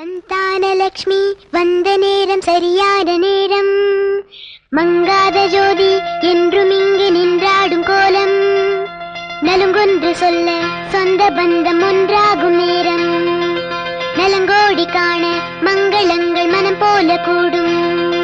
சந்தானலக்ஷ்மி வந்த நேரம் சரியான நேரம் மங்காத ஜோதி என்றும் இங்கு நின்றாடும் கோலம் நலுங்கொன்று சொல்ல சொந்த பந்தம் ஒன்றாகும் நேரம் நலங்கோடி காண மங்களங்கள் மனம் போல கூடும்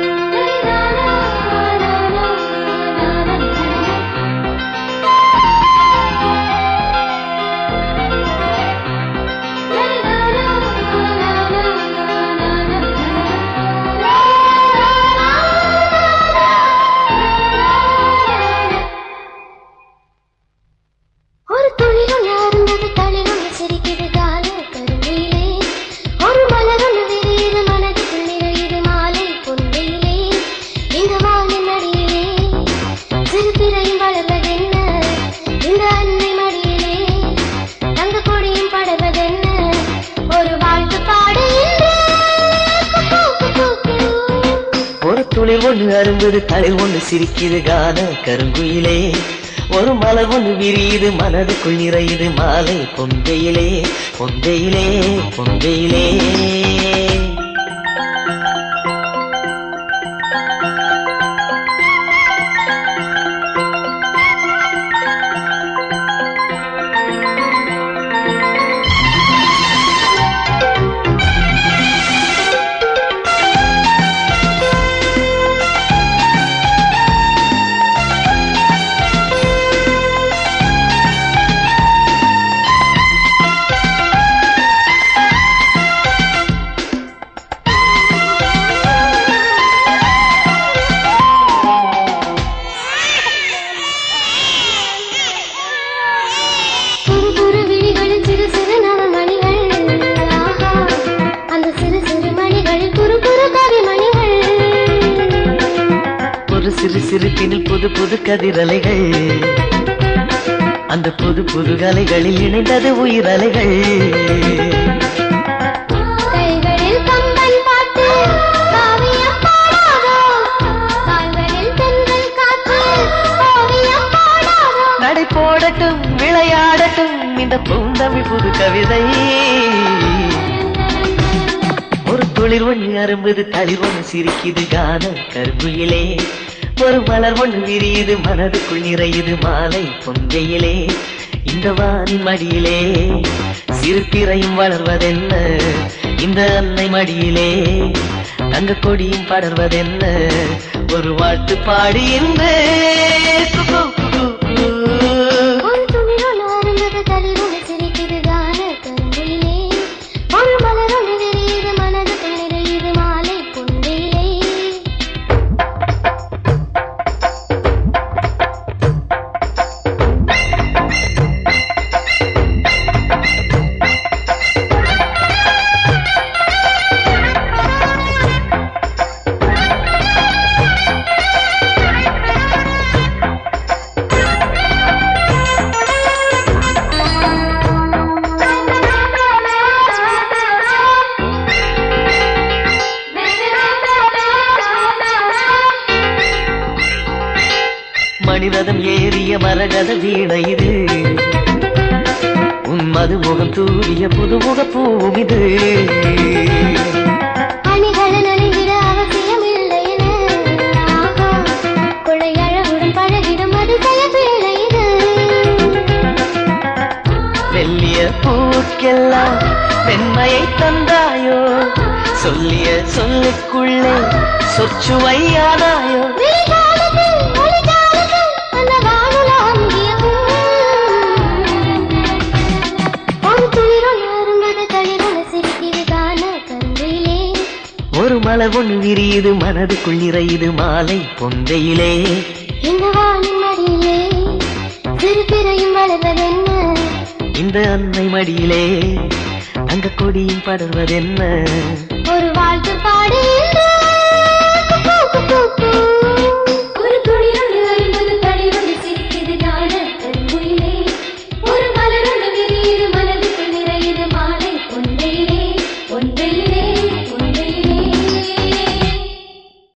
ஒரு துளிரும் அருந்தது தளிரும் சிரிக்குது கால கருவிலே ஒரு மலரும் விரியுது மனதுக்குள் நிறையுது மாலை பொன்னிலே இந்த வானின் அடியிலே சிறு திரையும் வளர்வதென்ன இந்த அன்னை மடியிலே தங்க கொடியும் படர்வதென்ன ஒரு வாழ்த்து பாடு இன்று. குக்கூ, குக்கூ, குக்கூ. ஒரு துளிர் ஒன்று அரும்புது தளிர் ஒன்று சிரிக்குது கான கருங்குயிலே ஒரு மலர் ஒன்று விரியுது மனதுக்குள் நிறையுது மாலை பொந்தையிலே பொந்தையிலே பொந்தையிலே சிறு குறு விழிகளில் சிறு சிறு நவமணிகள் ஆஹா அந்த சிறு சிறு மணிகளில் குறு குறு கவிமணிகள் ஒரு சிறு சிறுப்பினில் புது புது கதிரலைகள் அந்த புது புது கலைகளில் இணைந்தது உயிரலைகள் கைகளில் கம்பன் பாட்டு காவியம் பாடாதோ கால்களில் தென்றல் காற்று ஓவியம் பாடாதோ நடை போடட்டும் விளையாடட்டும் இந்த பூந்தமிழ் புது கவிதை ஒரு துளிர் ஒன்று அரும்புது தளிர் ஒன்று சிரிக்குது கான கருங்குயிலே ஒரு மலர் ஒன்று விரியுது மனதுக்குள் நிறையுது மாலை பொங்கையிலே இந்த வானின் மடியிலே சிறுத்திரையும் வளர்வதென்ன இந்த அன்னை மடியிலே தங்க கொடியும் படர்வதென்ன ஒரு வாழ்த்து பாடி இந்த ஒரு துளிரொன்று அருந்தது தளிரொன்று சிரிக்குது கான கருங்குயிலே ஒரு மலரொன்று விரியுது மனதுக்குள் நிறையுது மாலை பொன்னிலே மணிரதம் ஏறிய மரகத வீணை இது உன் மதுமுகம் தூவிய புதுமுக பூவும் இது அணிகளை நலிந்திட அவசியமில்லை என ஆஹா கொடை அழகுடன் பழகிடும் அதிசய பிள்ளை இது மெல்லிய பூக்கெல்லாம் வெண்மையை தந்தாயோ சொல்லிய சொல்லுக்குள்ளே சொற்சுவையானாயோ விழிகாலத்தில், ஒளிஜாலத்தில் அந்த வானுல அங்கியமும். ஒரு துளிரொன்று அரும்பது தளிரொன்று சிரிக்குது கான கருங்குயிலே. ஒரு மலர் ஒன்று விரியுது மனதுக்குள் நிறையுது மாலை பொந்தையிலே இந்த வானின் மடியிலே சிறு பிறையும் வளர்வதென்ன இந்த அன்னை மடியிலே தங்க கொடியும் படர்வதென்ன